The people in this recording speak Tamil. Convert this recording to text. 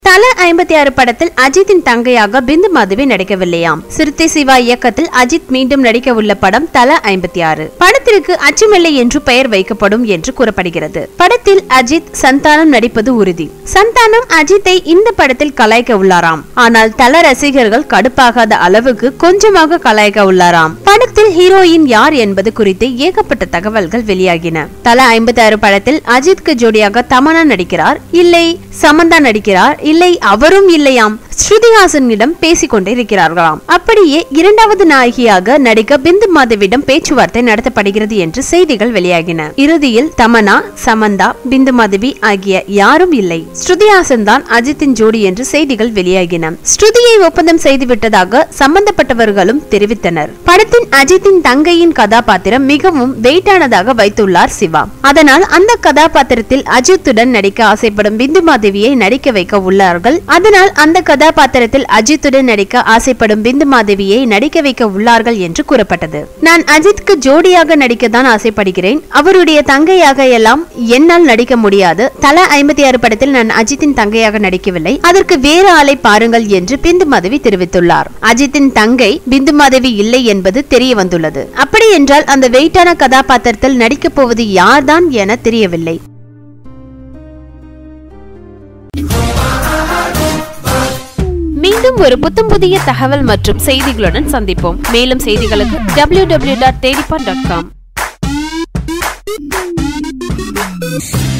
தல ஐம்பத்தி ஆறு படத்தில் அஜித்தின் தங்கையாக பிந்து மாதவி நடிக்கவில்லையாம் சிறுத்தை சிவா இயக்கத்தில் அஜித் மீண்டும் நடிக்க உள்ள படம் தல ஐம்பத்தி ஆறு படத்திற்கு அச்சுமில்லை என்று பெயர் வைக்கப்படும் என்று கூறப்படுகிறது படத்தில் அஜித் சந்தானம் நடிப்பது உறுதி சந்தானம் அஜித்தை இந்த படத்தில் கலாய்க்க உள்ளாராம் ஆனால் தல ரசிகர்கள் கடுப்பாகாத அளவுக்கு கொஞ்சமாக கலாய்க்க உள்ளாராம் படத்தில் ஹீரோயின் யார் என்பது குறித்து ஏகப்பட்ட தகவல்கள் வெளியாகின தல ஐம்பத்தி ஆறு படத்தில் அஜித்க்கு ஜோடியாக தமன்னா நடிக்கிறார் இல்லை சமந்தா நடிக்கிறார் இல்லை அவரும் இல்லையாம் ஸ்ருதிஹாசனிடம் பேசிக் கொண்டிருக்கிறார்களாம் அப்படியே இரண்டாவது நாயகியாக நடிக்க பிந்து மாதவிடம் பேச்சுவார்த்தை நடத்தப்படுகிறது என்று செய்திகள் வெளியாகின இறுதியில் தமனா சமந்தா பிந்து மாதவி ஆகிய யாரும் இல்லை ஸ்ருதிஹாசன் தான் அஜித்தின் ஜோடி என்று செய்திகள் வெளியாகின ஸ்ருதியை ஒப்பந்தம் செய்து விட்டதாக சம்பந்தப்பட்டவர்களும் தெரிவித்தனர் படத்தின் அஜித்தின் தங்கையின் கதாபாத்திரம் மிகவும் வெயிட்டானதாக வைத்துள்ளார் சிவா அதனால் அந்த கதாபாத்திரத்தில் அஜித்துடன் நடிக்க ஆசைப்படும் பிந்து மாதவியை நடிக்க வைக்க உள்ளார்கள் அதனால் அந்த கதாபாத்திரத்தில் அஜித்துடன் நடிக்க ஆசைப்படும் பிந்து மாதவியை நடிக்க வைக்க உள்ளார்கள் என்று கூறப்பட்டது நான் அஜித்க்கு ஜோடியாக நடிக்க தான் ஆசைப்படுகிறேன் அவருடைய தங்கையாக எல்லாம் என்னால் நடிக்க முடியாது தல ஐம்பத்தி ஆறு படத்தில் நான் அஜித்தின் தங்கையாக நடிக்கவில்லை அதற்கு வேறு ஆளை பாருங்கள் என்று பிந்து மாதவி தெரிவித்துள்ளார் அஜித்தின் தங்கை பிந்து மாதவி இல்லை என்பது தெரிய வந்துள்ளது அப்படி என்றால் அந்த வெயிட்டான கதாபாத்திரத்தில் நடிக்கப் போவது யார்தான் என தெரியவில்லை மீண்டும் ஒரு புத்தம் புதிய தகவல் மற்றும் செய்திகளுடன் சந்திப்போம் மேலும் செய்திகளுக்கு டபிள்யூ டபிள்யூ டாட் தேடிப்பான் டாட் காம்